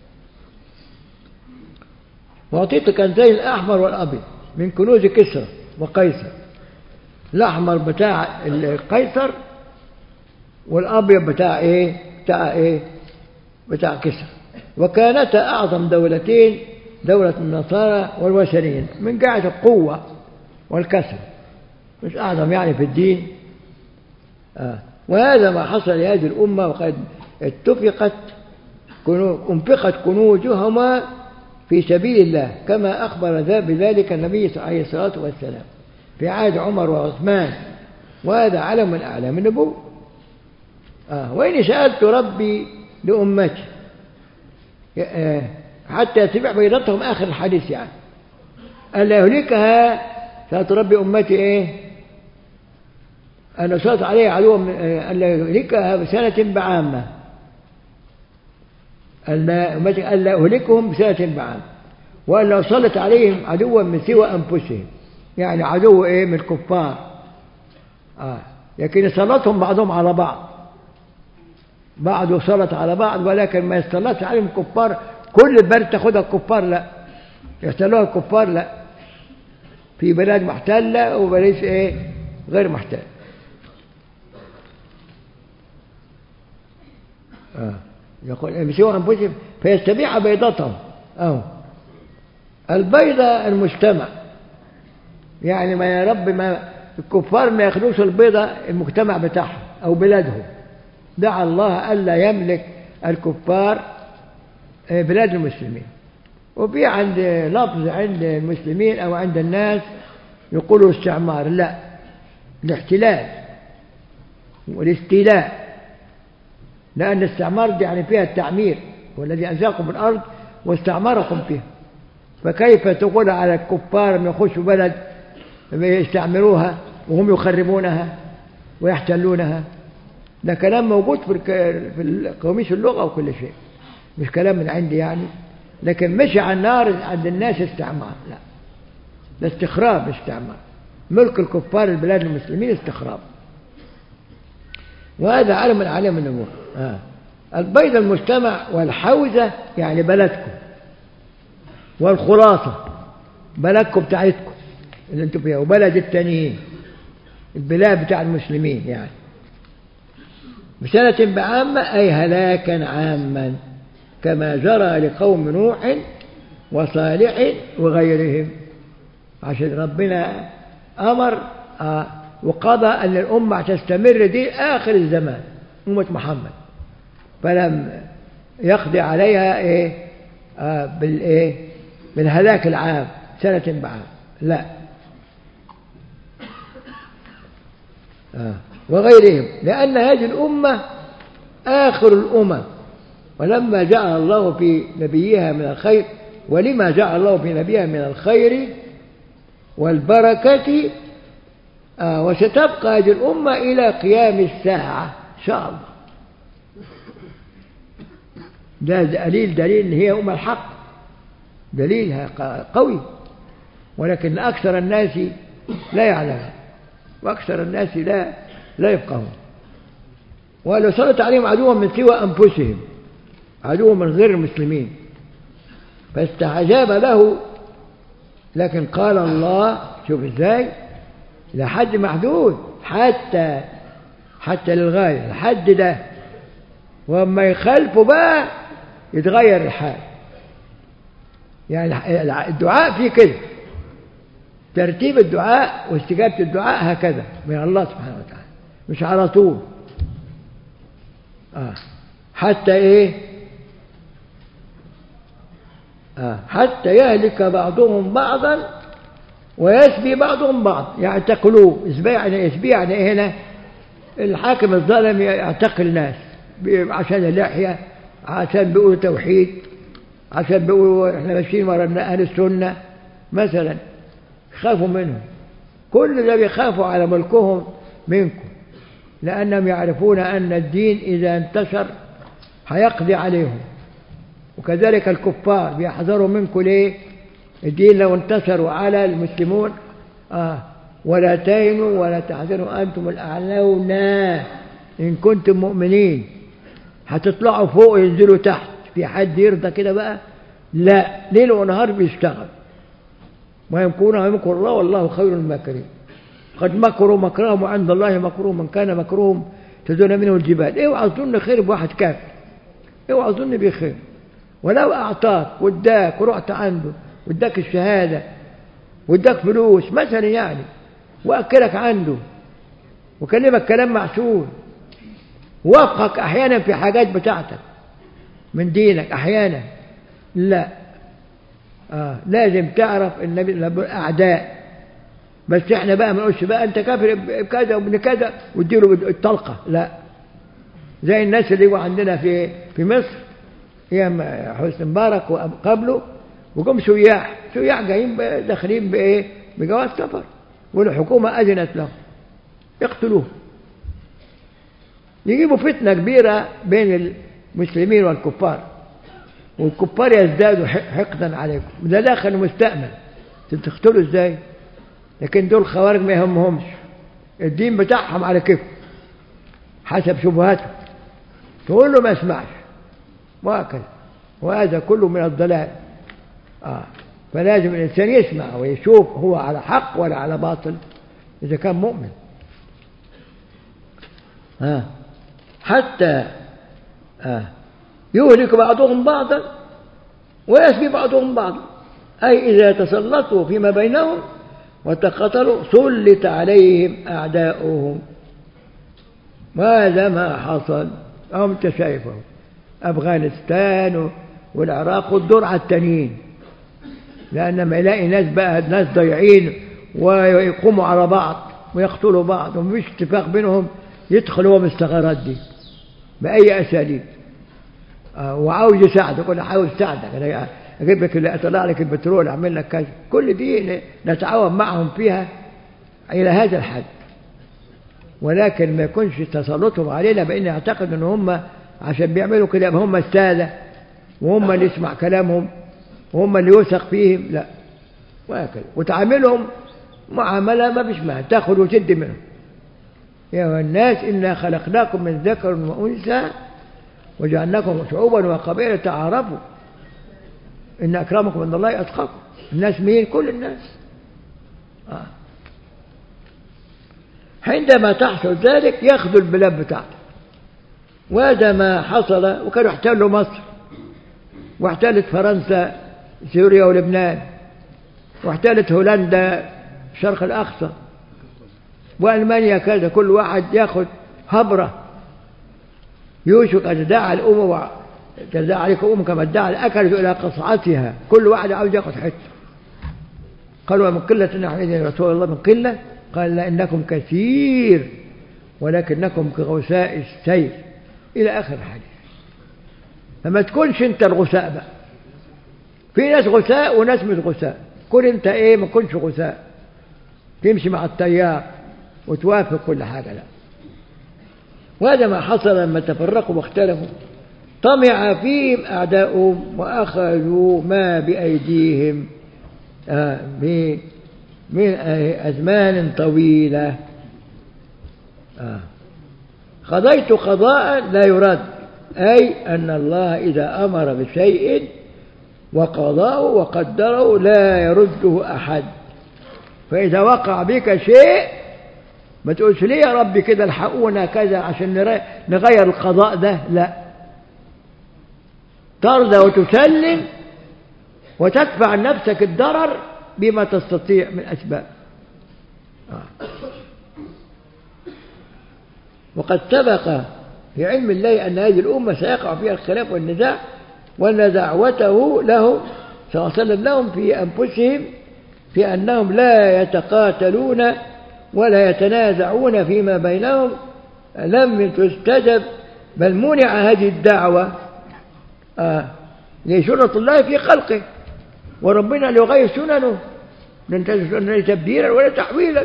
وأعطيت كنزين الأحمر والأبيض من كنوز كسرى وقيصر الأحمر بتاع القيصر والأبيض بتاع إيه بتاع إيه بتاع كسرى وكانتا أعظم دولتين دولة النصارى والوثنيين من جهة القوة والكسر مش أعظم يعني في الدين آه. وهذا ما حصل لهذه الأمة وقد اتفقت انفقت كنوزهما في سبيل الله كما أخبر بذلك النبي عليه الصلاة والسلام في عهد عمر وعثمان وهذا علم من أعلام النبوة آه. وإني سألت ربي لأمتي آه. حتى يتبع بيضتهم آخر الحديث يعني ألا يهلكها ستربي أمتي إيه أن صلت عليه عدو من أن يهلكها بسنة بعامة ألا ألا أهلكهم بسنة بعامة وأن لو صلت عليهم عدوا من سوى أنفسهم يعني عدو إيه من الكفار آه. لكن يسلطهم بعضهم على بعض بعض يسلط على بعض ولكن ما يسلطش عليهم الكفار كل البلد تاخدها الكفار لا يحتلوها الكفار لا في بلاد محتلة وبلاد ايه غير محتلة آه. يقول يمسوا أنفسهم فيستبيع بيضتهم أهو البيضة المجتمع يعني ما يا رب ما الكفار ما ياخدوش البيضة المجتمع بتاعهم أو بلادهم دعا الله ألا يملك الكفار بلاد المسلمين وفي عند لفظ عند المسلمين أو عند الناس يقولوا استعمار لا الاحتلال والاستيلاء لأن الاستعمار دي يعني فيها التعمير والذي أنزلكم الأرض واستعمركم فيها فكيف تقول على الكفار أن يخشوا بلد يستعمروها وهم يخربونها ويحتلونها ده كلام موجود في في قواميس اللغة وكل شيء مش كلام من عندي يعني لكن مش على النار عند الناس استعمار لا ده استخراب استعمار ملك الكفار البلاد المسلمين استخراب وهذا علم من علم النبوة آه. البيض المجتمع والحوزة يعني بلدكم والخلاصة بلدكم بتاعتكم اللي انتم فيها وبلد التانيين البلاد بتاع المسلمين يعني بسنة بعامة أي هلاكا عاما كما جرى لقوم نوح وصالح وغيرهم عشان ربنا أمر آه وقضى أن الأمة تستمر دي آخر الزمان أمة محمد فلم يقضي عليها إيه آه بالإيه بالهلاك العام سنة بعام لا آه وغيرهم لأن هذه الأمة آخر الأمم ولما جعل الله في نبيها من الخير ولما جعل الله في نبيها من الخير والبركة آه وستبقى هذه الأمة إلى قيام الساعة إن شاء الله ده دليل دليل إن هي أم الحق دليلها قوي ولكن أكثر الناس لا يعلم وأكثر الناس لا لا يفقهون ولو صلت عليهم عدوا من سوى أنفسهم عدو من غير المسلمين فاستعجاب له لكن قال الله شوف ازاي لحد محدود حتى حتى للغاية الحد ده وأما يخالفوا بقى يتغير الحال يعني الدعاء فيه كده ترتيب الدعاء واستجابة الدعاء هكذا من الله سبحانه وتعالى مش على طول آه. حتى ايه آه. حتى يهلك بعضهم بعضا ويسبي بعضهم بعض يعتقلوه اسبي يعني يسبي يعني ايه هنا الحاكم الظالم يعتقل ناس عشان اللحية عشان بيقولوا توحيد عشان بيقولوا احنا ماشيين ورا اهل السنة مثلا خافوا منهم كل ده بيخافوا على ملكهم منكم لأنهم يعرفون أن الدين إذا انتشر هيقضي عليهم وكذلك الكفار بيحذروا منكم ليه الدين لو انتصروا على المسلمون آه ولا تهنوا ولا تحزنوا أنتم الأعلون إن كنتم مؤمنين هتطلعوا فوق ينزلوا تحت في حد يرضى كده بقى لا ليل ونهار بيشتغل ويمكرون ويمكر الله والله خير الماكرين قد مكروا مكرهم وعند الله مكرهم من كان مكرهم تزول منه الجبال اوعى تظن خير بواحد كافر اوعى تظن بخير ولو اعطاك واداك ورحت عنده واداك الشهاده واداك فلوس مثلا يعني واكلك عنده وكلمك كلام معسول وافقك احيانا في حاجات بتاعتك من دينك احيانا لا آه لازم تعرف النبي اعداء بس احنا بقى ما نقولش بقى انت كافر بكذا وابن كذا واديله الطلقه لا زي الناس اللي هو عندنا في في مصر ايام حسني مبارك وقبله وجم سياح سياح جايين داخلين بايه؟ بجواز سفر والحكومه اذنت لهم يقتلوه يجيبوا فتنة كبيرة بين المسلمين والكفار والكفار يزدادوا حقدا عليكم ده داخل مستأمن تقتلوا ازاي لكن دول خوارج ما يهمهمش الدين بتاعهم على كيف حسب شبهاتهم تقول له ما اسمعش وهكذا وهذا كله من الضلال آه. فلازم الإنسان يسمع ويشوف هو على حق ولا على باطل إذا كان مؤمن آه. حتى آه. يهلك بعضهم بعضا ويسبي بعضهم بعضا أي إذا تسلطوا فيما بينهم وتقاتلوا سلط عليهم أعداؤهم وهذا ما حصل أهم أنت شايفه أفغانستان والعراق والدور على التانيين لأن ما يلاقي ناس بقى ناس ضايعين ويقوموا على بعض ويقتلوا بعض ومفيش اتفاق بينهم يدخل هو من الثغرات دي بأي أساليب آه وعاوز يساعدك يقول عاوز اساعدك انا اجيب لك اللي اطلع لك البترول اعمل لك كذا كل دي نتعاون معهم فيها الى هذا الحد ولكن ما يكونش تسلطهم علينا بان يعتقد ان هم عشان بيعملوا كده هم الساده وهم اللي يسمع كلامهم وهم اللي يوثق فيهم لا وهكذا وتعاملهم معامله ما فيش معها تاخذ وتدي منهم يا الناس انا خلقناكم من ذكر وانثى وجعلناكم شعوبا وقبائل تعارفوا إن أكرمكم عند الله أتقاكم الناس مين كل الناس آه. عندما تحصل ذلك ياخذوا البلاد بتاعته وهذا ما حصل وكانوا احتلوا مصر واحتلت فرنسا سوريا ولبنان واحتلت هولندا الشرق الأقصى وألمانيا كذا كل واحد ياخذ هبرة يوشك أن تداعى الأمم تداعى عليكم أم كما ادعى الأكلة إلى قصعتها كل واحد عاوز ياخذ حتة قالوا من قلة نحن يا رسول الله من قلة قال لا إنكم كثير ولكنكم كغثاء السيل إلى آخر الحديث فما تكونش أنت الغثاء بقى في ناس غثاء وناس مش غثاء كن أنت إيه ما تكونش غثاء تمشي مع التيار وتوافق كل حاجة لا وهذا ما حصل لما تفرقوا واختلفوا طمع فيهم أعداؤهم وأخذوا ما بأيديهم آه من أزمان طويلة آه قضيت قضاء لا يرد أي أن الله إذا أمر بشيء وقضاه وقدره لا يرده أحد فإذا وقع بك شيء ما تقولش ليه يا رب كده الحقونا كذا عشان نغير القضاء ده لا ترضى وتسلم وتدفع عن نفسك الضرر بما تستطيع من أسباب آه. وقد سبق في علم الله أن هذه الأمة سيقع فيها الخلاف والنزاع وأن دعوته لهم صلى الله عليه وسلم لهم في أنفسهم في أنهم لا يتقاتلون ولا يتنازعون فيما بينهم لم تستجب بل منع هذه الدعوة آه لسنة الله في خلقه وربنا ليغير سننه لن تبديلا ولا تحويلا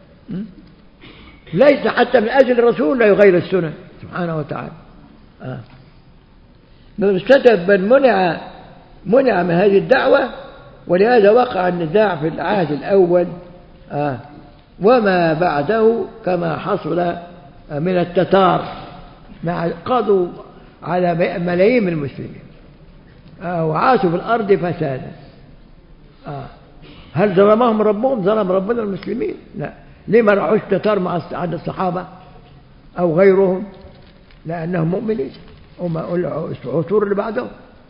ليس حتى من أجل الرسول لا يغير السنن سبحانه وتعالى آه. لم استجب بل منع منع من هذه الدعوة ولهذا وقع النزاع في العهد الأول آه وما بعده كما حصل من التتار مع قضوا على ملايين من المسلمين آه وعاشوا في الأرض فسادا آه هل ظلمهم ربهم ظلم ربنا المسلمين لا ليه ما راحوش تتار مع عند الصحابة أو غيرهم لأنهم مؤمنين هم العصور اللي بعدهم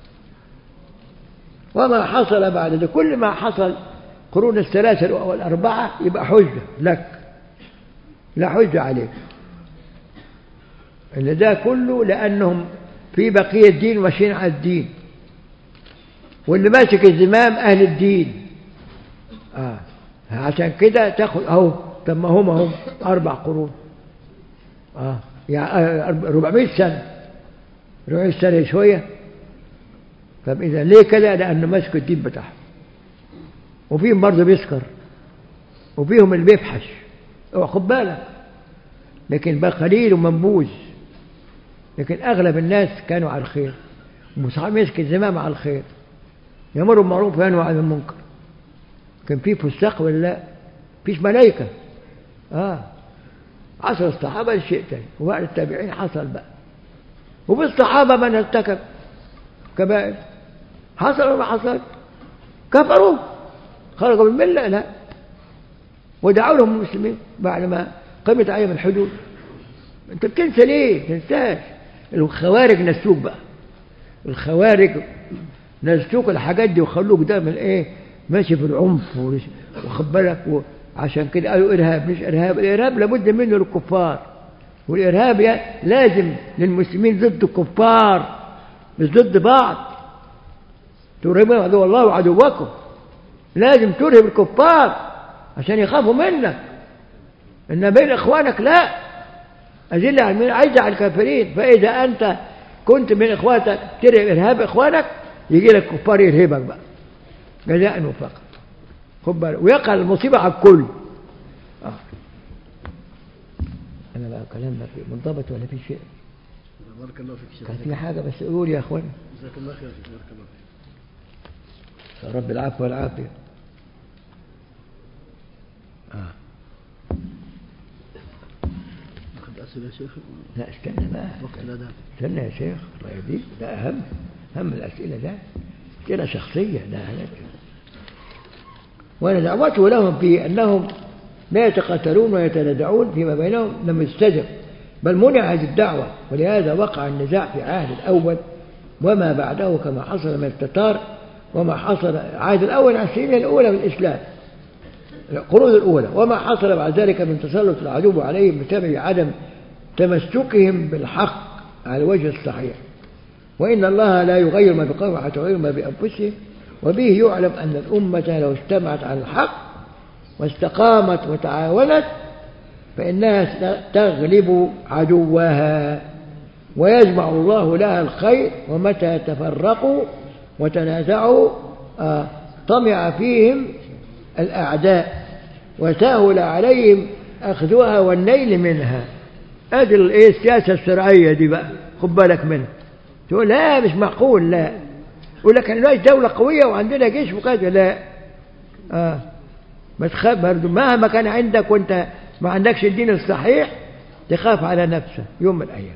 وما حصل بعد ذلك كل ما حصل قرون الثلاثة والأربعة يبقى حجة لك لا حجة عليك إن ده كله لأنهم في بقية الدين ماشيين على الدين واللي ماسك الزمام أهل الدين آه. عشان كده تاخد أهو طب ما هم هم أربع قرون آه. يعني 400 سنة 400 سنة شوية طب إذا ليه كده؟ لأنه ماسك الدين بتاعهم وفيهم برضه بيسكر وفيهم اللي بيفحش اوعى خد بالك لكن بقى قليل ومنبوذ لكن أغلب الناس كانوا على الخير ومصعب يسكت الزمام على الخير يمر بالمعروف وينهى عن المنكر كان في فساق ولا لا فيش ملائكة آه عصر الصحابة شيء تاني وبعد التابعين حصل بقى وبالصحابة من ارتكب كبائر حصل ولا ما حصل كفروا خرجوا من الملة لا ودعوا لهم المسلمين بعد ما قامت عليهم الحدود انت بتنسى ليه تنساش الخوارج نسوك بقى الخوارج نسوك الحاجات دي وخلوك دايما ايه ماشي في العنف واخد بالك عشان كده قالوا ارهاب مش ارهاب الارهاب لابد منه للكفار والارهاب لازم للمسلمين ضد الكفار مش ضد بعض ترهبون عدو الله وعدوكم لازم ترهب الكفار عشان يخافوا منك ان بين اخوانك لا أذل على المؤمنين عز على الكافرين فإذا أنت كنت من إخواتك ترهب إرهاب إخوانك يجي لك كفار يرهبك بقى جزاء وفقا خد بالك ويقع المصيبة على الكل آه. أنا بقى كلام ما في منضبط ولا في شيء بارك الله فيك شيخ كان في حاجة بس قول يا أخوان جزاك الله خير شيخ بارك الله فيك يا رب العفو والعافية آه. ناخذ أسئلة يا شيخ لا استنى بقى وقت الأذان استنى يا شيخ الله يهديك ده أهم أهم الأسئلة ده أسئلة شخصية ده هلك وأنا دعوته لهم في أنهم لا يتقاتلون ويتندعون فيما بينهم لم يستجب بل منع هذه الدعوة ولهذا وقع النزاع في عهد الأول وما بعده كما حصل من التتار وما حصل عهد الأول عن السنين الأولى من الإسلام القرون الأولى وما حصل بعد ذلك من تسلط العدو عليهم بسبب عدم تمسكهم بالحق على الوجه الصحيح وإن الله لا يغير ما بقوم حتى يغير ما بأنفسهم وبه يعلم أن الأمة لو اجتمعت على الحق واستقامت وتعاونت فإنها تغلب عدوها ويجمع الله لها الخير ومتى تفرقوا وتنازعوا آه، طمع فيهم الأعداء وسهل عليهم أخذها والنيل منها ادي الايه السياسه الشرعيه دي بقى خد بالك منها تقول لا مش معقول لا يقول لك احنا دلوقتي دوله قويه وعندنا جيش وكذا لا اه ما تخاف برضه مهما كان عندك وانت ما عندكش الدين الصحيح تخاف على نفسك يوم من الايام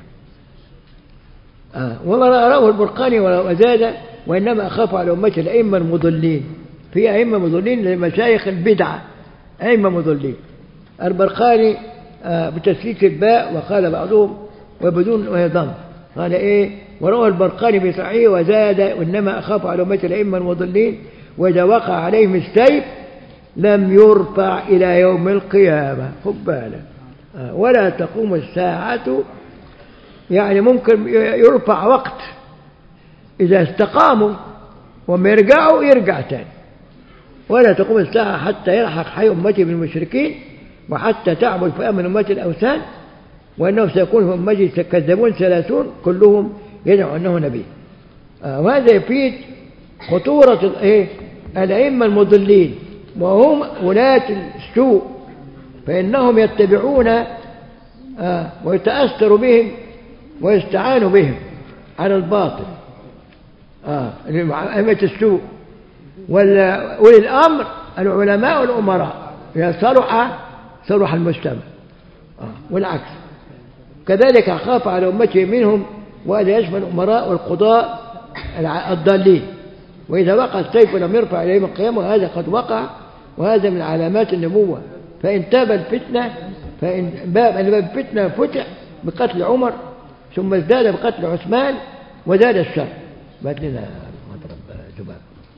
آه. وما رواه البرقاني وزاد وانما اخاف على امتي الائمه المضلين في ائمه مضلين لمشايخ البدعه ائمه مضلين البرقاني آه بتسليك الباء وقال بعضهم وبدون وهي ضم قال ايه وروى البرقاني بصحيح وزاد وانما اخاف على امتي الائمه المضلين واذا وقع عليهم السيف لم يرفع الى يوم القيامه خد بالك آه ولا تقوم الساعه يعني ممكن يرفع وقت اذا استقاموا وما يرجعوا يرجع تاني ولا تقوم الساعه حتى يلحق حي امتي بالمشركين وحتى تعبد في أمن أمة الأوثان وأنه سيكون في أمتي كذابون ثلاثون كلهم يدعو أنه نبي آه وهذا يفيد خطورة إيه الأئمة المضلين وهم ولاة السوء فإنهم يتبعون آه ويتأثر بهم ويستعان بهم على الباطل آه أئمة السوء وأولي الأمر العلماء والأمراء إذا صلح صلح المجتمع آه. والعكس كذلك أخاف على أمته منهم وهذا يشمل الأمراء والقضاء الضالين وإذا وقع السيف لم يرفع إلى يوم القيامة وهذا قد وقع وهذا من علامات النبوة فإن تاب الفتنة فإن باب باب الفتنة فتح بقتل عمر ثم ازداد بقتل عثمان وزاد الشر بعد لنا مضرب ذباب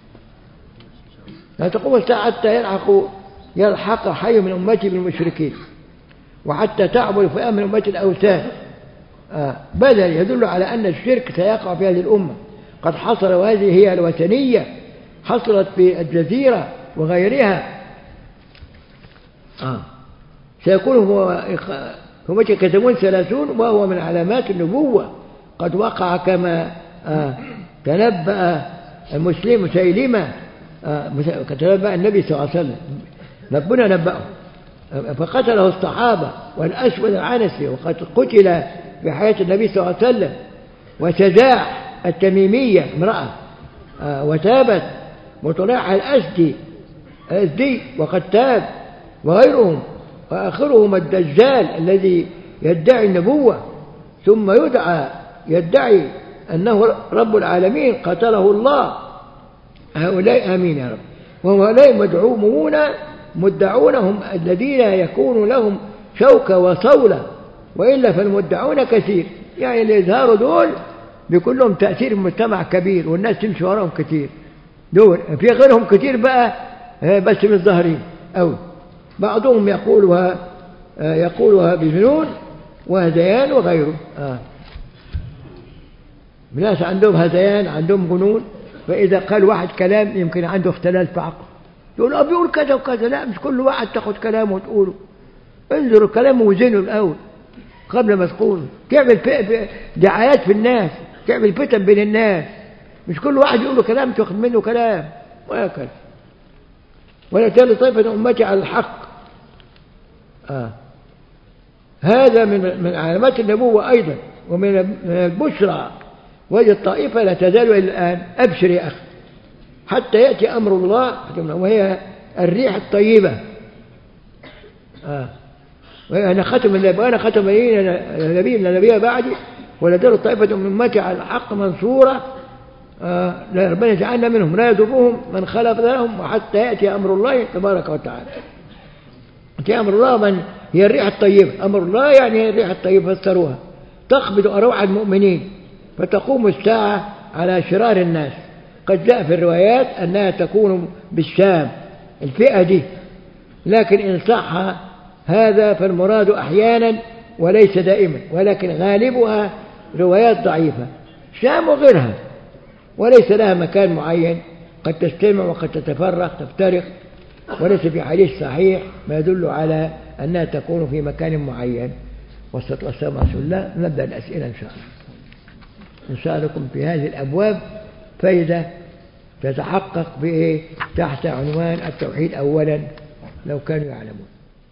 لا تقوم الساعة حتى يلحقوا يلحق حي من أمتي بالمشركين وحتى تعبد في أمن أمة الأوثان آه بدل يدل على أن الشرك سيقع في هذه الأمة قد حصل وهذه هي الوثنية حصلت في الجزيرة وغيرها آه سيكون هو هم كتبون ثلاثون وهو من علامات النبوة قد وقع كما آه تنبأ المسلم سيلمة آه تنبأ النبي صلى الله عليه وسلم ربنا نبأه فقتله الصحابة والأسود العنسي وقد قتل في حياة النبي صلى الله عليه وسلم وشجاع التميمية امرأة آه، وتابت وطليحة الأسدي الأسدي وقد تاب وغيرهم وآخرهم الدجال الذي يدعي النبوة ثم يدعى يدعي أنه رب العالمين قتله الله هؤلاء آمين يا رب وهؤلاء مدعومون مدعون هم الذين يكون لهم شوكة وصولة وإلا فالمدعون كثير يعني اللي يظهروا دول بيكون لهم تأثير في المجتمع كبير والناس تمشي وراهم كثير دول في غيرهم كثير بقى آه، بس مش ظاهرين أوي بعضهم يقولها آه، يقولها بجنون وهذيان وغيره آه. ناس عندهم هذيان عندهم جنون فإذا قال واحد كلام يمكن عنده اختلال في عقله يقول اه بيقول كذا وكذا لا مش كل واحد تاخد كلامه وتقوله انظر كلامه وزنه الأول قبل ما تقوله تعمل دعايات في الناس تعمل فتن بين الناس مش كل واحد يقول له كلام تاخد منه كلام وهكذا ولا تزال طائفة أمتي على الحق آه. هذا من من علامات النبوة أيضا ومن البشرى وهذه الطائفة لا تزال إلى الآن أبشر يا أخي حتى يأتي أمر الله وهي الريح الطيبة آه. وأنا ختم النبي وأنا ختم النبي من النبي بعدي ولا تزال طائفة من أمتي على الحق منصورة آه. لا ربنا يجعلنا منهم لا يضرهم من خلف لهم وحتى يأتي أمر الله تبارك وتعالى يأتي أمر الله من هي الريح الطيبة أمر الله يعني هي الريح الطيبة فسروها تقبض أروع المؤمنين فتقوم الساعة على شرار الناس قد جاء في الروايات أنها تكون بالشام الفئة دي لكن إن صح هذا فالمراد أحيانا وليس دائما ولكن غالبها روايات ضعيفة شام وغيرها وليس لها مكان معين قد تجتمع وقد تتفرق تفترق وليس في حديث صحيح ما يدل على أنها تكون في مكان معين والصلاة والسلام على رسول الله نبدأ الأسئلة إن شاء الله إن شاء الله لكم في هذه الأبواب فائدة تتحقق بإيه تحت عنوان التوحيد أولا لو كانوا يعلمون